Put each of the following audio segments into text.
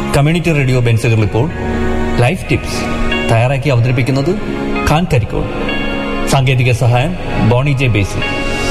Community radio ബെൻസുകൾ ഇപ്പോൾ life tips തയ്യാറാക്കി അവതരിപ്പിക്കുന്നത് ഖാൻ കരിക്കോൾ സാങ്കേതിക സഹായം ബോണി ജെ ബേസി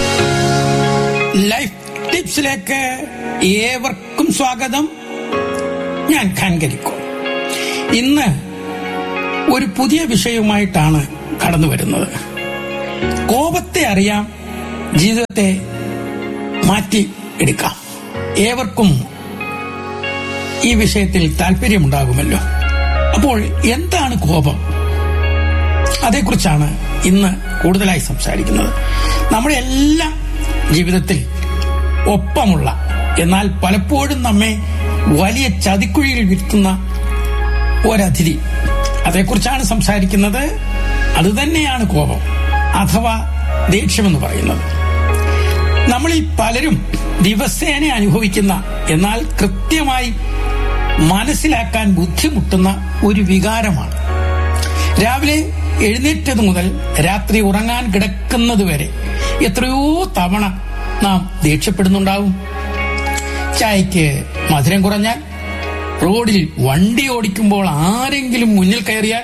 ലൈഫ് ടിപ്സിലേക്ക് ഏവർക്കും സ്വാഗതം ഞാൻ ഖാൻ കരിക്കോ ഇന്ന് ഒരു പുതിയ വിഷയവുമായിട്ടാണ് കടന്നു വരുന്നത് കോപത്തെ അറിയാം ജീവിതത്തെ മാറ്റി എടുക്കാം ഏവർക്കും ഈ വിഷയത്തിൽ താല്പര്യമുണ്ടാകുമല്ലോ അപ്പോൾ എന്താണ് കോപം അതേക്കുറിച്ചാണ് ഇന്ന് കൂടുതലായി സംസാരിക്കുന്നത് നമ്മുടെ എല്ലാ ജീവിതത്തിൽ ഒപ്പമുള്ള എന്നാൽ പലപ്പോഴും നമ്മെ വലിയ ചതിക്കുഴിയിൽ വിൽക്കുന്ന ഒരതിഥി അതേക്കുറിച്ചാണ് സംസാരിക്കുന്നത് അതുതന്നെയാണ് കോപം അഥവാ ദേഷ്യമെന്ന് പറയുന്നത് നമ്മളിൽ പലരും ദിവസേന അനുഭവിക്കുന്ന എന്നാൽ കൃത്യമായി മനസ്സിലാക്കാൻ ബുദ്ധിമുട്ടുന്ന ഒരു വികാരമാണ് രാവിലെ എഴുന്നേറ്റത് മുതൽ രാത്രി ഉറങ്ങാൻ കിടക്കുന്നത് വരെ എത്രയോ തവണ നാം ദേഷ്യപ്പെടുന്നുണ്ടാവും ചായക്ക് മധുരം കുറഞ്ഞാൽ റോഡിൽ വണ്ടി ഓടിക്കുമ്പോൾ ആരെങ്കിലും മുന്നിൽ കയറിയാൽ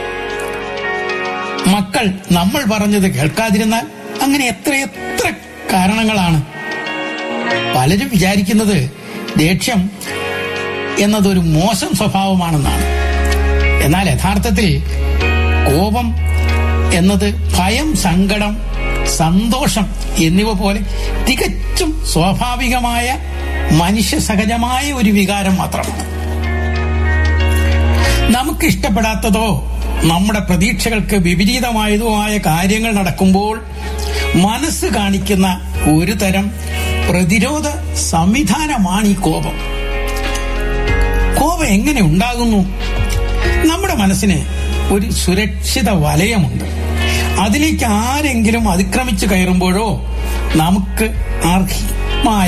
മക്കൾ നമ്മൾ പറഞ്ഞത് കേൾക്കാതിരുന്നാൽ അങ്ങനെ എത്ര എത്ര കാരണങ്ങളാണ് പലരും വിചാരിക്കുന്നത് ദേഷ്യം എന്നതൊരു മോശം സ്വഭാവമാണെന്നാണ് എന്നാൽ യഥാർത്ഥത്തിൽ കോപം എന്നത് ഭയം സങ്കടം സന്തോഷം എന്നിവ പോലെ തികച്ചും സ്വാഭാവികമായ മനുഷ്യ സഹജമായ ഒരു വികാരം മാത്രമാണ് നമുക്ക് ഇഷ്ടപ്പെടാത്തതോ നമ്മുടെ പ്രതീക്ഷകൾക്ക് വിപരീതമായതോ ആയ കാര്യങ്ങൾ നടക്കുമ്പോൾ മനസ്സ് കാണിക്കുന്ന ഒരു തരം പ്രതിരോധ സംവിധാനമാണ് ഈ കോപം കോപം എങ്ങനെ ഉണ്ടാകുന്നു നമ്മുടെ മനസ്സിന് ഒരു സുരക്ഷിത വലയമുണ്ട് അതിലേക്ക് ആരെങ്കിലും അതിക്രമിച്ചു കയറുമ്പോഴോ നമുക്ക് അർഹമായ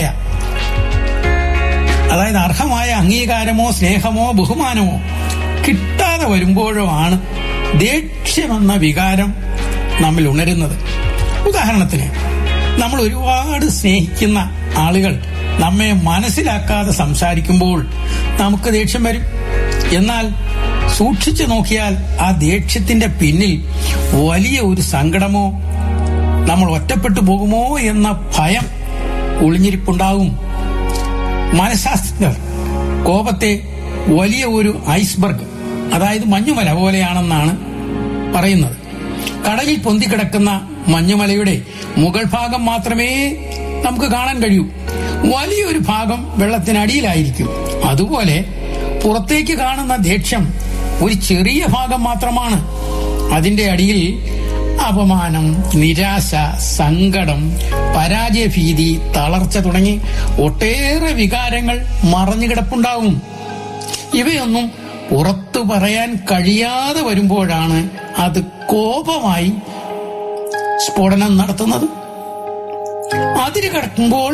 അതായത് അർഹമായ അംഗീകാരമോ സ്നേഹമോ ബഹുമാനമോ കിട്ടാതെ വരുമ്പോഴോ ആണ് ദേഷ്യമെന്ന വികാരം നമ്മിൽ ഉണരുന്നത് ഉദാഹരണത്തിന് നമ്മൾ ഒരുപാട് സ്നേഹിക്കുന്ന ആളുകൾ നമ്മെ മനസ്സിലാക്കാതെ സംസാരിക്കുമ്പോൾ നമുക്ക് ദേഷ്യം വരും എന്നാൽ സൂക്ഷിച്ചു നോക്കിയാൽ ആ ദേഷ്യത്തിന്റെ പിന്നിൽ വലിയ ഒരു സങ്കടമോ നമ്മൾ ഒറ്റപ്പെട്ടു പോകുമോ എന്ന ഭയം ഒളിഞ്ഞിരിപ്പുണ്ടാവും മനഃശാസ്ത്രജ്ഞർ കോപത്തെ വലിയ ഒരു ഐസ്ബർഗ് അതായത് മഞ്ഞുമല പോലെയാണെന്നാണ് പറയുന്നത് കടലിൽ പൊന്തിക്കിടക്കുന്ന മഞ്ഞുമലയുടെ മുകൾ ഭാഗം മാത്രമേ നമുക്ക് കാണാൻ കഴിയൂ വലിയൊരു ഭാഗം വെള്ളത്തിനടിയിലായിരിക്കും അതുപോലെ പുറത്തേക്ക് കാണുന്ന ദേഷ്യം ഒരു ചെറിയ ഭാഗം മാത്രമാണ് അതിന്റെ അടിയിൽ അപമാനം നിരാശ സങ്കടം പരാജയഭീതി തളർച്ച തുടങ്ങി ഒട്ടേറെ വികാരങ്ങൾ മറഞ്ഞു കിടപ്പുണ്ടാവും ഇവയൊന്നും പുറത്തു പറയാൻ കഴിയാതെ വരുമ്പോഴാണ് അത് കോപമായി സ്ഫോടനം നടത്തുന്നത് അതിര് കടക്കുമ്പോൾ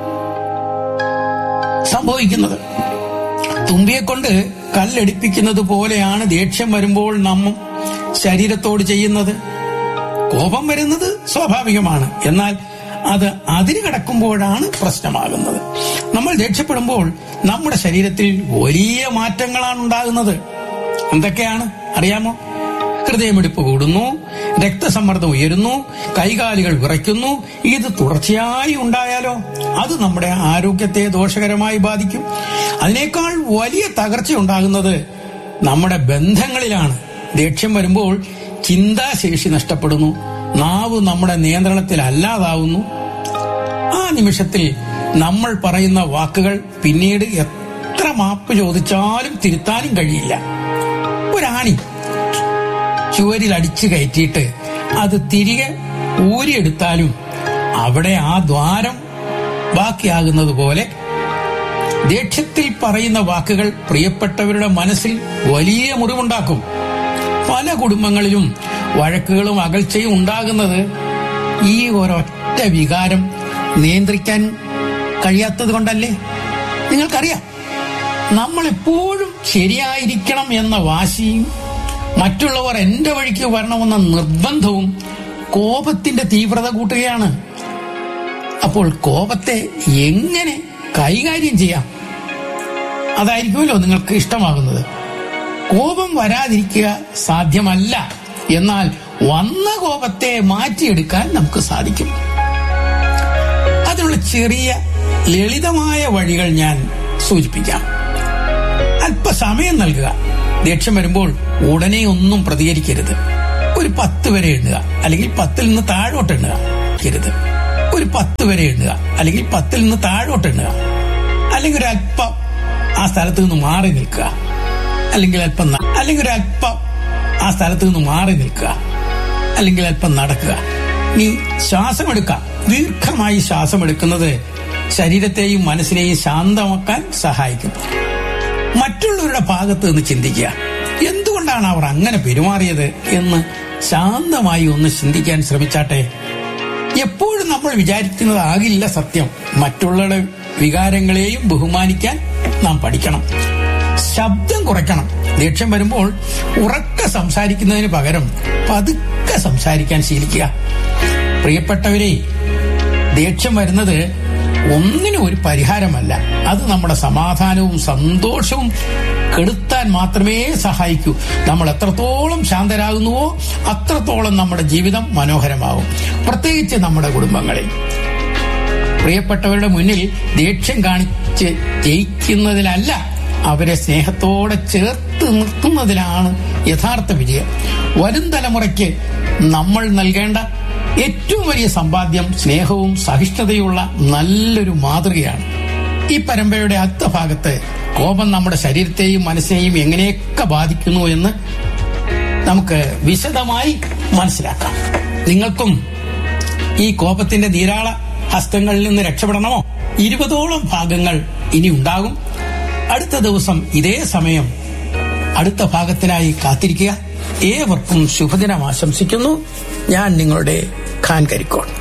സംഭവിക്കുന്നത് തുമ്പിയെ കൊണ്ട് കല്ലെടുപ്പിക്കുന്നത് പോലെയാണ് ദേഷ്യം വരുമ്പോൾ നമ്മ ശരീരത്തോട് ചെയ്യുന്നത് കോപം വരുന്നത് സ്വാഭാവികമാണ് എന്നാൽ അത് അതിര് കടക്കുമ്പോഴാണ് പ്രശ്നമാകുന്നത് നമ്മൾ ദേഷ്യപ്പെടുമ്പോൾ നമ്മുടെ ശരീരത്തിൽ വലിയ മാറ്റങ്ങളാണ് ഉണ്ടാകുന്നത് എന്തൊക്കെയാണ് അറിയാമോ ഹൃദയമിടിപ്പ് കൂടുന്നു രക്തസമ്മർദ്ദം ഉയരുന്നു കൈകാലുകൾ വിറയ്ക്കുന്നു ഇത് തുടർച്ചയായി ഉണ്ടായാലോ അത് നമ്മുടെ ആരോഗ്യത്തെ ദോഷകരമായി ബാധിക്കും അതിനേക്കാൾ വലിയ തകർച്ച ഉണ്ടാകുന്നത് നമ്മുടെ ബന്ധങ്ങളിലാണ് ദേഷ്യം വരുമ്പോൾ ചിന്താശേഷി നഷ്ടപ്പെടുന്നു നാവ് നമ്മുടെ നിയന്ത്രണത്തിൽ അല്ലാതാവുന്നു ആ നിമിഷത്തിൽ നമ്മൾ പറയുന്ന വാക്കുകൾ പിന്നീട് എത്ര മാപ്പ് ചോദിച്ചാലും തിരുത്താനും കഴിയില്ല ഒരാണി ചുവരിൽ അടിച്ചു കയറ്റിയിട്ട് അത് തിരികെ ഊരിയെടുത്താലും അവിടെ ആ ദ്വാരം ബാക്കിയാകുന്നത് പോലെ ദേഷ്യത്തിൽ പറയുന്ന വാക്കുകൾ പ്രിയപ്പെട്ടവരുടെ മനസ്സിൽ വലിയ മുറിവുണ്ടാക്കും പല കുടുംബങ്ങളിലും വഴക്കുകളും അകൽച്ചയും ഉണ്ടാകുന്നത് ഈ ഒരൊറ്റ വികാരം നിയന്ത്രിക്കാൻ കഴിയാത്തത് കൊണ്ടല്ലേ നിങ്ങൾക്കറിയാം നമ്മൾ എപ്പോഴും ശരിയായിരിക്കണം എന്ന വാശിയും മറ്റുള്ളവർ എന്റെ വഴിക്ക് വരണമെന്ന നിർബന്ധവും കോപത്തിന്റെ തീവ്രത കൂട്ടുകയാണ് അപ്പോൾ കോപത്തെ എങ്ങനെ കൈകാര്യം ചെയ്യാം അതായിരിക്കുമല്ലോ നിങ്ങൾക്ക് ഇഷ്ടമാകുന്നത് കോപം വരാതിരിക്കുക സാധ്യമല്ല എന്നാൽ വന്ന കോപത്തെ മാറ്റിയെടുക്കാൻ നമുക്ക് സാധിക്കും അതിനുള്ള ചെറിയ ലളിതമായ വഴികൾ ഞാൻ സൂചിപ്പിക്കാം അല്പസമയം നൽകുക ദേഷ്യം വരുമ്പോൾ ഉടനെ ഒന്നും പ്രതികരിക്കരുത് ഒരു പത്ത് വരെ എണ്ണുക അല്ലെങ്കിൽ പത്തിൽ നിന്ന് താഴോട്ട് എണ്ണുക ക്കരുത്. ഒരു പത്ത് വരെ എണ്ണുക അല്ലെങ്കിൽ പത്തിൽ നിന്ന് താഴോട്ട് എണ്ണുക അല്ലെങ്കിൽ ഒരു അല്പം ആ സ്ഥലത്ത് നിന്ന് മാറി നിൽക്കുക അല്ലെങ്കിൽ അല്പം ന- അല്ലെങ്കിൽ ഒരു അല്പം ആ സ്ഥലത്ത് നിന്ന് മാറി നിൽക്കുക അല്ലെങ്കിൽ അല്പം നടക്കുക നീ ശ്വാസമെടുക്കുക ദീർഘമായി ശ്വാസമെടുക്കുന്നത് ശരീരത്തെയും മനസ്സിനെയും ശാന്തമാക്കാൻ സഹായിക്കും മറ്റുള്ളവരുടെ ഭാഗത്ത് നിന്ന് ചിന്തിക്കുക എന്തുകൊണ്ടാണ് അവർ അങ്ങനെ പെരുമാറിയത് എന്ന് ശാന്തമായി ഒന്ന് ചിന്തിക്കാൻ ശ്രമിച്ചാട്ടെ എപ്പോഴും നമ്മൾ വിചാരിക്കുന്നതാകില്ല സത്യം മറ്റുള്ളവരുടെ വികാരങ്ങളെയും ബഹുമാനിക്കാൻ നാം പഠിക്കണം ശബ്ദം കുറയ്ക്കണം ദേഷ്യം വരുമ്പോൾ ഉറക്ക സംസാരിക്കുന്നതിന് പകരം പതുക്കെ സംസാരിക്കാൻ ശീലിക്കുക പ്രിയപ്പെട്ടവരെ ദേഷ്യം വരുന്നത് ഒന്നിനും ഒരു പരിഹാരമല്ല അത് നമ്മുടെ സമാധാനവും സന്തോഷവും കെടുത്താൻ മാത്രമേ സഹായിക്കൂ നമ്മൾ എത്രത്തോളം ശാന്തരാകുന്നുവോ അത്രത്തോളം നമ്മുടെ ജീവിതം മനോഹരമാകും പ്രത്യേകിച്ച് നമ്മുടെ കുടുംബങ്ങളിൽ പ്രിയപ്പെട്ടവരുടെ മുന്നിൽ ദേഷ്യം കാണിച്ച് ജയിക്കുന്നതിലല്ല അവരെ സ്നേഹത്തോടെ ചേർത്ത് നിർത്തുന്നതിലാണ് യഥാർത്ഥ വിജയം വരും തലമുറയ്ക്ക് നമ്മൾ നൽകേണ്ട ഏറ്റവും വലിയ സമ്പാദ്യം സ്നേഹവും സഹിഷ്ണുതയുള്ള നല്ലൊരു മാതൃകയാണ് ഈ പരമ്പരയുടെ അടുത്ത ഭാഗത്ത് കോപം നമ്മുടെ ശരീരത്തെയും മനസ്സിനെയും എങ്ങനെയൊക്കെ ബാധിക്കുന്നു എന്ന് നമുക്ക് വിശദമായി മനസ്സിലാക്കാം നിങ്ങൾക്കും ഈ കോപത്തിന്റെ ധാരാള ഹസ്തങ്ങളിൽ നിന്ന് രക്ഷപ്പെടണമോ ഇരുപതോളം ഭാഗങ്ങൾ ഇനി ഉണ്ടാകും അടുത്ത ദിവസം ഇതേ സമയം അടുത്ത ഭാഗത്തിനായി കാത്തിരിക്കുക ഏവർക്കും ശുഭദിനം ആശംസിക്കുന്നു ഞാൻ നിങ്ങളുടെ ഖാൻ കരിക്കോൺ